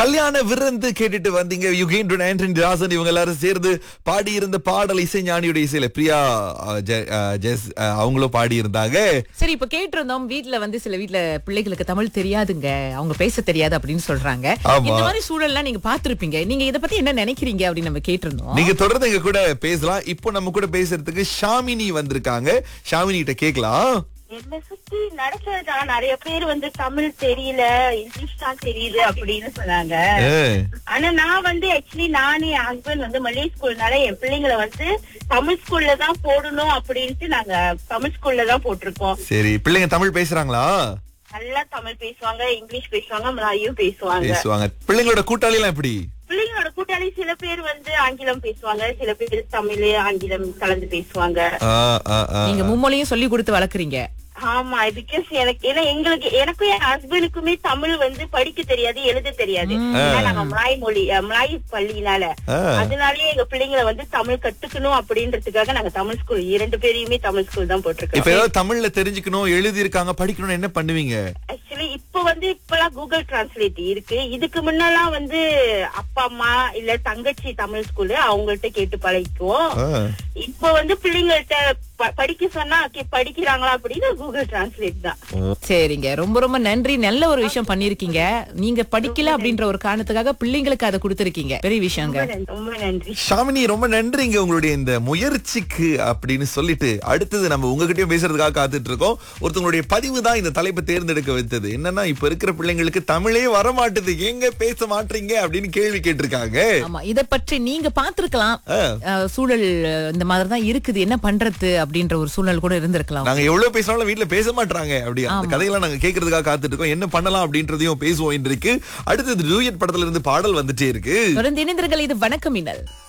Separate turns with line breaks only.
கல்யாண விருந்து கேட்டுட்டு வந்தீங்க யுகேன் ஆண்டனி ராசன் இவங்க எல்லாரும் சேர்ந்து பாடி இருந்த பாடல் இசை ஞானியுடைய இசையில பிரியா அஹ், ஜெ- அஹ், ஜெஸ் அஹ், அவங்களும் பாடி இருந்தாங்க
சரி இப்ப கேட்டிருந்தோம் வீட்ல வந்து சில வீட்ல பிள்ளைகளுக்கு தமிழ் தெரியாதுங்க அவங்க பேச தெரியாது அப்படின்னு சொல்றாங்க
ஆமா.
இந்த மாதிரி சூழல்லாம் நீங்க பாத்திருப்பீங்க நீங்க இத பத்தி என்ன நினைக்கிறீங்க அப்படின்னு நம்ம கேட்டிருந்தோம்
நீங்க தொடர்ந்து எங்க கூட பேசலாம் இப்போ நம்ம கூட பேசுறதுக்கு ஷாமினி வந்திருக்காங்க ஷாமினி கிட்ட கேக்கலாம்
என்னை சுத்தி நடக்கிறதுதான் நிறைய பேர் வந்து தமிழ் தெரியல இங்கிலீஷ் தான் தெரியுது அப்படின்னு சொன்னாங்க ஆனா நான் வந்து ஆக்சுவலி நானே என் ஹஸ்பண்ட் வந்து மல்லிகை ஸ்கூல்னால என் பிள்ளைங்களை வந்து தமிழ் ஸ்கூல்ல தான் போடணும் அப்படின்ட்டு நாங்க தமிழ் ஸ்கூல்ல தான் போட்டிருக்கோம்
சரி பிள்ளைங்க தமிழ் பேசுறாங்களா
நல்லா தமிழ் பேசுவாங்க இங்கிலீஷ் பேசுவாங்க மலாயும் பேசுவாங்க
பேசுவாங்க பிள்ளைங்களோட கூட்டாளி எல்லாம் எப்படி
பிள்ளைங்களோட கூட்டாளி சில பேர் வந்து ஆங்கிலம் பேசுவாங்க சில பேர் தமிழ் ஆங்கிலம் கலந்து பேசுவாங்க
ஆ, ஆ, ஆ.
நீங்க மும்மொழியும் சொல்லி கொடுத்து வளர்க்குறீங்க
ஆமா பிகாஸ் எனக்கு ஏன்னா எங்களுக்கு எனக்கும் என் ஹஸ்பண்டுக்குமே தமிழ் வந்து படிக்க தெரியாது எழுத தெரியாது ஏன்னா நாங்க மலாய் மொழி அஹ், மலாய் பள்ளினால
ஆ.
அதனாலயே எங்க பிள்ளைங்களை வந்து தமிழ் கத்துக்கணும் அப்படின்றதுக்காக நாங்க தமிழ் ஸ்கூல் இரண்டு பேரையுமே தமிழ் ஸ்கூல் தான்
இப்ப
போட்டிருக்கோம்
ஏதாவது தமிழ்ல தெரிஞ்சுக்கணும் எழுதி இருக்காங்க படிக்கணும் என்ன பண்ணுவீங்க
ஆக்சுவலி இப்ப வந்து இப்பெல்லாம் கூகுள் டிரான்ஸ்லேட் இருக்கு இதுக்கு முன்னெல்லாம் வந்து அப்பா அம்மா இல்ல தங்கச்சி தமிழ் ஸ்கூலு அவங்கள்ட்ட கேட்டு பழகிக்குவோம்
ஆ.
இப்ப வந்து பிள்ளைங்கள்ட்ட ப- படிக்க சொன்னா okay, படிக்கிறாங்களா அப்படின்னு கூகுள் டிரான்ஸ்லேட் தான்
சரிங்க ரொம்ப ரொம்ப நன்றி நல்ல ஒரு விஷயம் பண்ணிருக்கீங்க நீங்க படிக்கல அப்படின்ற ஒரு காரணத்துக்காக பிள்ளைங்களுக்கு அதை கொடுத்திருக்கீங்க பெரிய விஷயங்க
ரொம்ப நன்றி, ரொம்ப நன்றி
ஷாமினி ரொம்ப நன்றிங்க உங்களுடைய இந்த முயற்சிக்கு அப்படின்னு சொல்லிட்டு அடுத்தது நம்ம உங்ககிட்டயும் பேசுறதுக்காக காத்துட்டு இருக்கோம் ஒருத்தவங்களுடைய பதிவு தான் இந்த தலைப்பை தேர்ந்தெடுக்க வைத்தது என்னன்னா இப்ப இருக்கிற பிள்ளைங்களுக்கு தமிழே வர மாட்டுது எங்க பேச மாட்டீங்க அப்படின்னு கேள்வி கேட்டிருக்காங்க
ஆமா இத பற்றி நீங்க பாத்திருக்கலாம்
ஆ.
அஹ், சூழல் அஹ், இந்த மாதிரி தான் இருக்குது என்ன பண்றது அப்படின்ற ஒரு சூழல் கூட இருந்திருக்கலாம்
நாங்க எவ்வளவு பேசினாலும் வீட்ல பேச மாட்டாங்க அப்படி அந்த கதையெல்லாம் நாங்க கேட்கறதுக்காக காத்துட்டு இருக்கோம் என்ன பண்ணலாம் அப்படின்றதையும் பேசுவோம் இன்றைக்கு அடுத்தது டூயட் படத்துல இருந்து பாடல் வந்துட்டே இருக்கு
தொடர்ந்து இணைந்திருங்கள் இது வணக்கம் மின்னல்